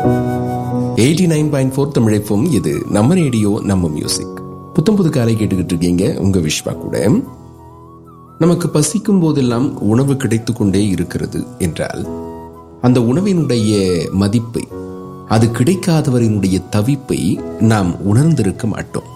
Eighty nine point four தமிழைப்பும் இது நம்ம ரேடியோ நம்ம மியூசிக் புத்தம் புது காலை கேட்டுக்கிட்டு இருக்கீங்க உங்க விஸ்வா கூட நமக்கு பசிக்கும் போதெல்லாம் உணவு கிடைத்து கொண்டே இருக்கிறது என்றால் அந்த உணவினுடைய மதிப்பை அது கிடைக்காதவரினுடைய தவிப்பை நாம் உணர்ந்திருக்க மாட்டோம்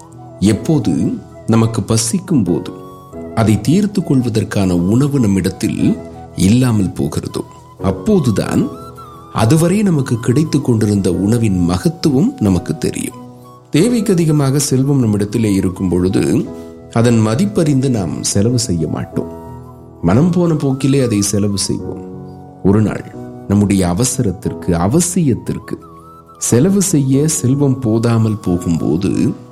எப்போது நமக்கு பசிக்கும் போது அதை தீர்த்து கொள்வதற்கான உணவு நம்மிடத்தில் இல்லாமல் போகிறதோ அப்போதுதான் அதுவரை நமக்கு கிடைத்து கொண்டிருந்த உணவின் மகத்துவம் நமக்கு தெரியும் தேவைக்கு அதிகமாக செல்வம் நம்மிடத்திலே இருக்கும் பொழுது அதன் மதிப்பறிந்து நாம் செலவு செய்ய மாட்டோம் மனம் போன போக்கிலே அதை செலவு செய்வோம் ஒரு நாள் நம்முடைய அவசரத்திற்கு அவசியத்திற்கு செலவு செய்ய செல்வம் போதாமல் போகும்போது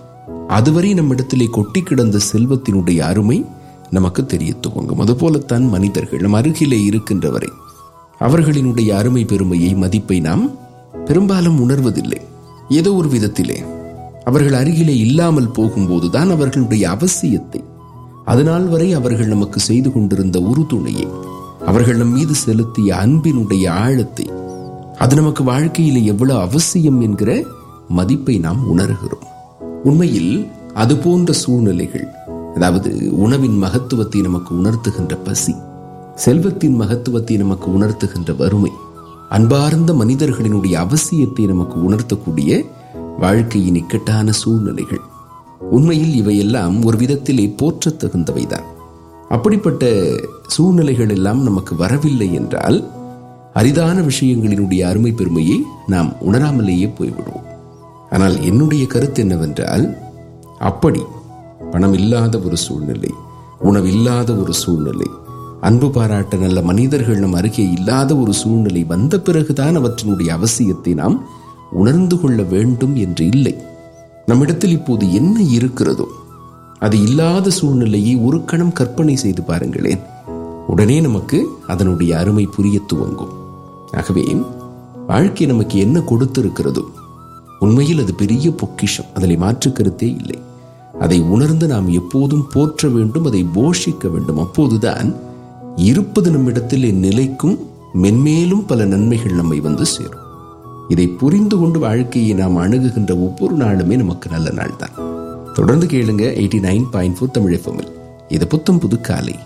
அதுவரை நம்மிடத்திலே கொட்டி கிடந்த செல்வத்தினுடைய அருமை நமக்கு தெரிய துவங்கும் அதுபோலத்தான் மனிதர்கள் நம் அருகிலே இருக்கின்றவரை அவர்களினுடைய அருமை பெருமையை மதிப்பை நாம் பெரும்பாலும் உணர்வதில்லை ஏதோ ஒரு விதத்திலே அவர்கள் அருகிலே இல்லாமல் போகும்போதுதான் அவர்களுடைய அவசியத்தை அதனால் வரை அவர்கள் நமக்கு செய்து கொண்டிருந்த உறுதுணையை அவர்கள் நம் மீது செலுத்திய அன்பினுடைய ஆழத்தை அது நமக்கு வாழ்க்கையிலே எவ்வளவு அவசியம் என்கிற மதிப்பை நாம் உணர்கிறோம் உண்மையில் அது போன்ற சூழ்நிலைகள் அதாவது உணவின் மகத்துவத்தை நமக்கு உணர்த்துகின்ற பசி செல்வத்தின் மகத்துவத்தை நமக்கு உணர்த்துகின்ற வறுமை அன்பார்ந்த மனிதர்களினுடைய அவசியத்தை நமக்கு உணர்த்தக்கூடிய வாழ்க்கையின் இக்கட்டான சூழ்நிலைகள் உண்மையில் இவையெல்லாம் ஒரு விதத்திலே போற்றத் தகுந்தவைதான் அப்படிப்பட்ட சூழ்நிலைகள் எல்லாம் நமக்கு வரவில்லை என்றால் அரிதான விஷயங்களினுடைய அருமை பெருமையை நாம் உணராமலேயே போய்விடுவோம் ஆனால் என்னுடைய கருத்து என்னவென்றால் அப்படி பணம் இல்லாத ஒரு சூழ்நிலை உணவில்லாத ஒரு சூழ்நிலை அன்பு பாராட்ட நல்ல மனிதர்கள் நம் அருகே இல்லாத ஒரு சூழ்நிலை வந்த பிறகுதான் அவற்றினுடைய அவசியத்தை நாம் உணர்ந்து கொள்ள வேண்டும் என்று இல்லை நம்மிடத்தில் இப்போது என்ன இருக்கிறதோ அது இல்லாத சூழ்நிலையை ஒரு கணம் கற்பனை செய்து பாருங்களேன் உடனே நமக்கு அதனுடைய அருமை புரிய துவங்கும் ஆகவே வாழ்க்கை நமக்கு என்ன கொடுத்திருக்கிறதோ உண்மையில் அது பெரிய பொக்கிஷம் அதில் மாற்று கருத்தே இல்லை அதை உணர்ந்து நாம் எப்போதும் போற்ற வேண்டும் அதை போஷிக்க வேண்டும் அப்போதுதான் இருப்பது நம்மிடத்தில் நிலைக்கும் மென்மேலும் பல நன்மைகள் நம்மை வந்து சேரும் இதை புரிந்து கொண்டு வாழ்க்கையை நாம் அணுகுகின்ற ஒவ்வொரு நாளுமே நமக்கு நல்ல நாள் தான் தொடர்ந்து கேளுங்க eighty nine point four Tamil எஃப்எம்மில் இது புத்தம் புது காலை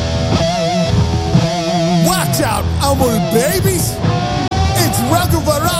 Watch out, Amul babies! It's Raghu Varai!